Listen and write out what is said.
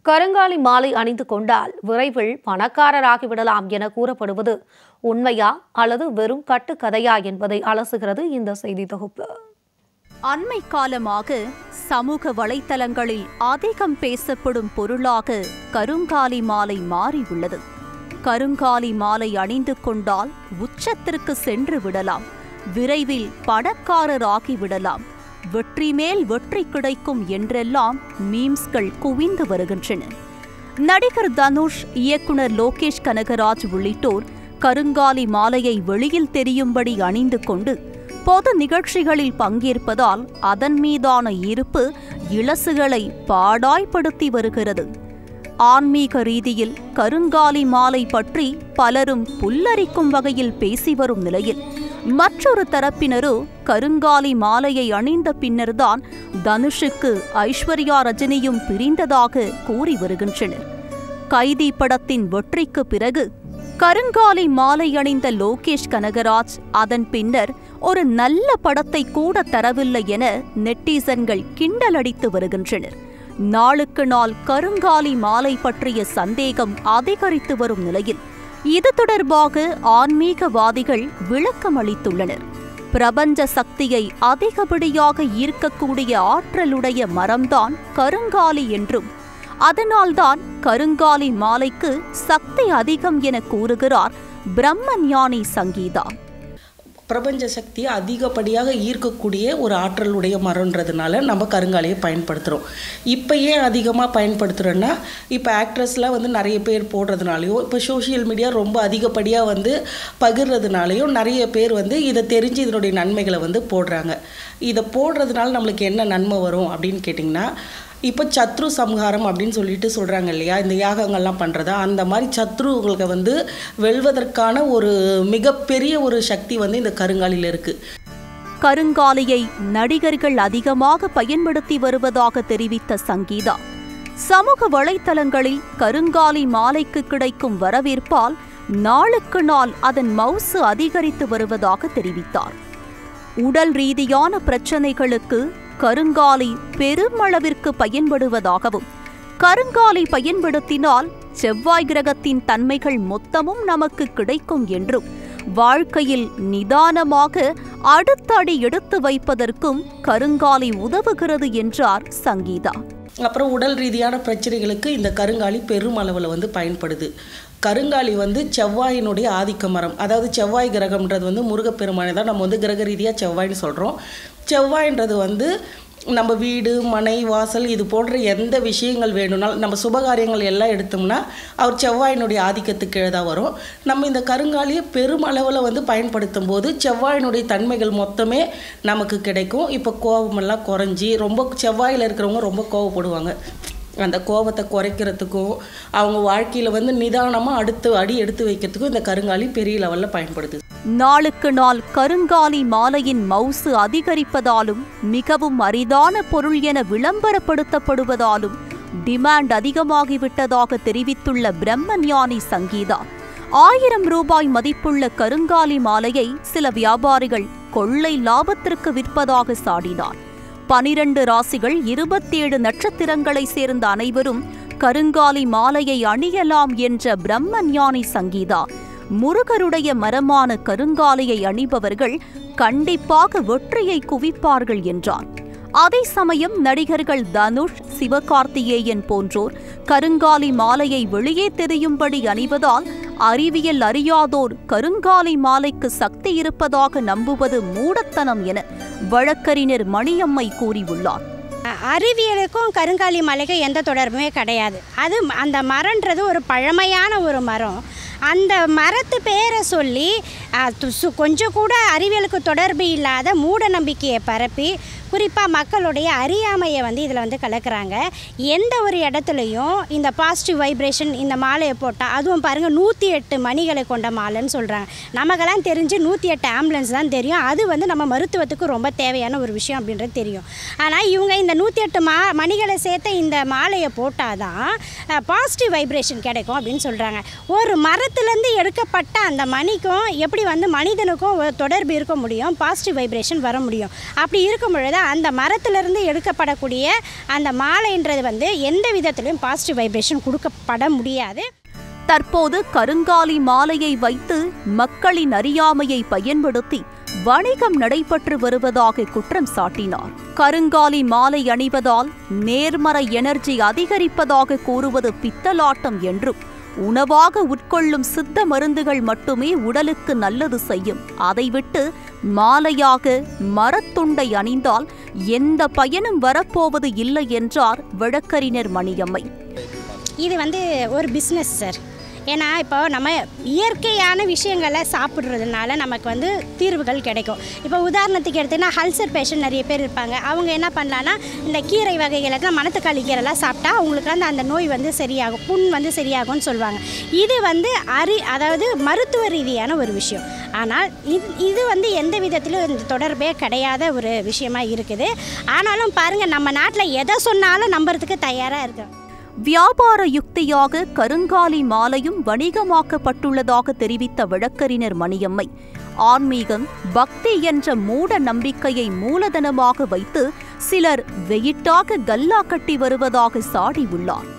கருங்காலி மாலை அணிந்து கொண்டால் விரைவில் பணக்காரராகிவிடலாம் என கூறப்படுவது உண்மையா அல்லது வெறும் கட்டுக்கதையா என்பதை அலசுகிறது இந்த செய்தி தொகுப்பு அண்மை காலமாக சமூக வலைத்தளங்களில் அதிகம் பேசப்படும் பொருளாக கருங்காலி மாலை மாறியுள்ளது கருங்காலி மாலை அணிந்து கொண்டால் உச்சத்திற்கு சென்று விடலாம் விரைவில் பணக்காரர் ஆகிவிடலாம் வெற்றி மேல் வெற்றி கிடைக்கும் என்றெல்லாம் மீம்ஸ்கள் குவிந்து வருகின்றன நடிகர் தனுஷ் இயக்குனர் லோகேஷ் கனகராஜ் உள்ளிட்டோர் கருங்காலி மாலையை வெளியில் தெரியும்படி அணிந்து கொண்டு பொது நிகழ்ச்சிகளில் பங்கேற்பதால் அதன் மீதான ஈர்ப்பு இளசுகளை பாடாய்படுத்தி வருகிறது ஆன்மீக ரீதியில் கருங்காலி மாலை பற்றி பலரும் புல்லரிக்கும் வகையில் பேசி வரும் நிலையில் மற்றொரு தரப்பினரோ கருங்காலி மாலையை அணிந்த பின்னர்தான் தனுஷுக்கு ஐஸ்வர்யா ரஜினியும் பிரிந்ததாக கூறி வருகின்றனர் கைதி படத்தின் வெற்றிக்கு பிறகு கருங்காலி மாலை அணிந்த லோகேஷ் கனகராஜ் அதன் பின்னர் ஒரு நல்ல படத்தை கூட தரவில்லை என நெட்டிசன்கள் கிண்டலடித்து வருகின்றனர் நாளுக்கு நாள் கருங்காலி மாலை பற்றிய சந்தேகம் அதிகரித்து வரும் நிலையில் இது தொடர்பாக ஆன்மீகவாதிகள் விளக்கம் அளித்துள்ளனர் பிரபஞ்ச சக்தியை அதிகப்படியாக ஈர்க்கக்கூடிய ஆற்றலுடைய மரம்தான் கருங்காலி என்றும் அதனால்தான் கருங்காலி மாலைக்கு சக்தி அதிகம் என கூறுகிறார் பிரம்மஞானி சங்கீதா பிரபஞ்ச சக்தியை அதிகப்படியாக ஈர்க்கக்கூடிய ஒரு ஆற்றலுடைய மரம்ன்றதுனால நம்ம கருங்காலியை பயன்படுத்துகிறோம் இப்போ ஏன் அதிகமாக பயன்படுத்துகிறோன்னா இப்போ ஆக்ட்ரஸ்லாம் வந்து நிறைய பேர் போடுறதுனாலையும் இப்போ சோஷியல் மீடியா ரொம்ப அதிகப்படியாக வந்து பகிர்றதுனாலையும் நிறைய பேர் வந்து இதை தெரிஞ்சு இதனுடைய நன்மைகளை வந்து போடுறாங்க இதை போடுறதுனால நம்மளுக்கு என்ன நன்மை வரும் அப்படின்னு கேட்டிங்கன்னா இப்போ சத்ரு சம்ஹாரம் அப்படின்னு சொல்லிட்டு சொல்கிறாங்க இல்லையா இந்த யாகங்கள்லாம் பண்ணுறதா அந்த மாதிரி சத்ருவுகளுக்கு வந்து வெல்வதற்கான ஒரு மிகப்பெரிய ஒரு சக்தி வந்து இந்த கருங்காலியில் இருக்குது கருங்காலியை நடிகர்கள் அதிகமாக பயன்படுத்தி வருவதாக தெரிவித்த சங்கீதா சமூக வலைத்தளங்களில் கருங்காலி மாலைக்கு கிடைக்கும் வரவேற்பால் நாளுக்கு நாள் அதன் மவுசு அதிகரித்து வருவதாக தெரிவித்தார் உடல் ரீதியான பிரச்சனைகளுக்கு கருங்காலி பெருமளவிற்கு பயன்படுவதாகவும் கருங்காலி பயன்படுத்தினால் செவ்வாய் கிரகத்தின் தன்மைகள் மொத்தமும் நமக்கு கிடைக்கும் என்றும் வாழ்க்கையில் நிதானமாக அடுத்த அடி எடுத்து வைப்பதற்கும் கருங்காலி உதவுகிறது என்றார் சங்கீதா அப்புறம் உடல் ரீதியான பிரச்சனைகளுக்கு இந்த கருங்காலி பெரும் அளவில் வந்து பயன்படுது கருங்காலி வந்து செவ்வாயினுடைய ஆதிக்க மரம் அதாவது செவ்வாய் கிரகம்ன்றது வந்து முருகப்பெருமானை தான் நம்ம வந்து கிரக ரீதியாக செவ்வாய்னு சொல்கிறோம் செவ்வாய்ன்றது வந்து நம்ம வீடு மனை வாசல் இது போன்ற எந்த விஷயங்கள் வேணும்னாலும் நம்ம சுபகாரியங்கள் எல்லாம் எடுத்தோம்னா அவர் செவ்வாயினுடைய ஆதிக்கத்துக்கு கீழே தான் வரும் நம்ம இந்த கருங்காலியை பெருமளவில் வந்து பயன்படுத்தும் போது செவ்வாயினுடைய தன்மைகள் மொத்தமே நமக்கு கிடைக்கும் இப்போ கோபமெல்லாம் குறைஞ்சி ரொம்ப செவ்வாயில் இருக்கிறவங்க ரொம்ப கோவப்படுவாங்க அந்த கோபத்தை குறைக்கிறதுக்கும் அவங்க வாழ்க்கையில் வந்து நிதானமாக அடுத்து அடி எடுத்து வைக்கிறதுக்கும் இந்த கருங்காலி பெரிய லெவலில் பயன்படுது நாளுக்கு நாள் கருங்காலி மாலையின் மவுசு அதிகரிப்பதாலும் மிகவும் அரிதான பொருள் என விளம்பரப்படுத்தப்படுவதாலும் டிமாண்ட் அதிகமாகிவிட்டதாக தெரிவித்துள்ள பிரம்மஞானி சங்கீதா ஆயிரம் ரூபாய் மதிப்புள்ள கருங்காலி மாலையை சில வியாபாரிகள் கொள்ளை லாபத்திற்கு விற்பதாக சாடினார் பனிரண்டு ராசிகள் இருபத்தேழு நட்சத்திரங்களை சேர்ந்த அனைவரும் கருங்காலி மாலையை அணியலாம் என்ற பிரம்மஞானி சங்கீதா முருகருடைய மரமான கருங்காலியை அணிபவர்கள் கண்டிப்பாக வெற்றியை குவிப்பார்கள் என்றார் அதே சமயம் நடிகர்கள் தனுஷ் சிவகார்த்திகேயன் போன்றோர் கருங்காலி மாலையை வெளியே தெரியும்படி அணிவதால் அறிவியல் அறியாதோர் கருங்காலி மாலைக்கு சக்தி இருப்பதாக நம்புவது மூடத்தனம் என வழக்கறிஞர் மணியம்மை கூறியுள்ளார் அறிவியலுக்கும் கருங்காலி மலைக்கும் எந்த தொடர்புமே கிடையாது அது அந்த மரன்றது ஒரு பழமையான ஒரு மரம் அந்த மரத்து பேரை சொல்லி அஹ், து- சு- கொஞ்சம் கூட அறிவியலுக்கு தொடர்பு இல்லாத மூட நம்பிக்கையை பரப்பி குறிப்பாக மக்களுடைய அறியாமையை வந்து இதில் வந்து கலக்குறாங்க எந்த ஒரு இடத்துலையும் இந்த பாசிட்டிவ் வைப்ரேஷன் இந்த மாலையை போட்டால் அதுவும் பாருங்கள் நூற்றி எட்டு மணிகளை கொண்ட மாலைன்னு சொல்கிறாங்க நமக்கெல்லாம் தெரிஞ்சு நூற்றி எட்டு ஆம்புலன்ஸ் தான் தெரியும் அது வந்து நம்ம மருத்துவத்துக்கு ரொம்ப தேவையான ஒரு விஷயம் அப்படின்றது தெரியும் ஆனால் இவங்க இந்த நூற்றி எட்டு மா மணிகளை சேர்த்த இந்த மாலையை போட்டால் தான் பாசிட்டிவ் வைப்ரேஷன் கிடைக்கும் அப்படின்னு சொல்கிறாங்க ஒரு மரத்து மரத்துலேருந்து எடுக்கப்பட்ட அந்த மணிக்கும் எப்படி வந்து மனிதனுக்கும் ஒரு தொடர்பு இருக்க முடியும் பாசிட்டிவ் வைப்ரேஷன் வர முடியும் அப்படி இருக்கும் பொழுது அந்த மரத்துலேருந்து எடுக்கப்படக்கூடிய அந்த மாலைன்றது வந்து எந்த விதத்திலையும் பாசிட்டிவ் வைப்ரேஷன் கொடுக்கப்பட முடியாது தற்போது கருங்காலி மாலையை வைத்து மக்களின் அறியாமையை பயன்படுத்தி வணிகம் நடைபெற்று வருவதாக குற்றம் சாட்டினார் கருங்காலி மாலை அணிவதால் நேர்மறை எனர்ஜி அதிகரிப்பதாக கூறுவது பித்தலாட்டம் என்றும் உணவாக உட்கொள்ளும் சித்த மருந்துகள் மட்டுமே உடலுக்கு நல்லது செய்யும் அதை விட்டு மாலையாக மரத்துண்டை அணிந்தால் எந்த பயனும் வரப்போவது இல்லை என்றார் வழக்கறிஞர் மணியம்மை இது வந்து ஒரு பிஸ்னஸ் சார் ஏன்னா இப்போ நம்ம இயற்கையான விஷயங்களை சாப்பிட்றதுனால நமக்கு வந்து தீர்வுகள் கிடைக்கும் இப்போ உதாரணத்துக்கு எடுத்தீங்கன்னா ஹல்சர் பேஷண்ட் நிறைய பேர் இருப்பாங்க அவங்க என்ன பண்ணலான்னா இந்த கீரை வகைகள் எல்லாம் மணத்தக்காளி கீரைலாம் சாப்பிட்டா அவங்களுக்கு வந்து அந்த நோய் வந்து சரியாகும் புண் வந்து சரியாகும்னு சொல்லுவாங்க இது வந்து அறி அதாவது மருத்துவ ரீதியான ஒரு விஷயம் ஆனால் இது இது வந்து எந்த விதத்திலும் இந்த தொடர்பே கிடையாத ஒரு விஷயமா இருக்குது ஆனாலும் பாருங்கள் நம்ம நாட்டில் எதை சொன்னாலும் நம்புறதுக்கு தயாராக இருக்கோம் வியாபார யுக்தியாக கருங்காலி மாலையும் வணிகமாக்கப்பட்டுள்ளதாக தெரிவித்த வழக்கறிஞர் மணியம்மை ஆன்மீகம் பக்தி என்ற மூட நம்பிக்கையை மூலதனமாக வைத்து சிலர் வெயிட்டாக கல்லா கட்டி வருவதாக சாடியுள்ளார்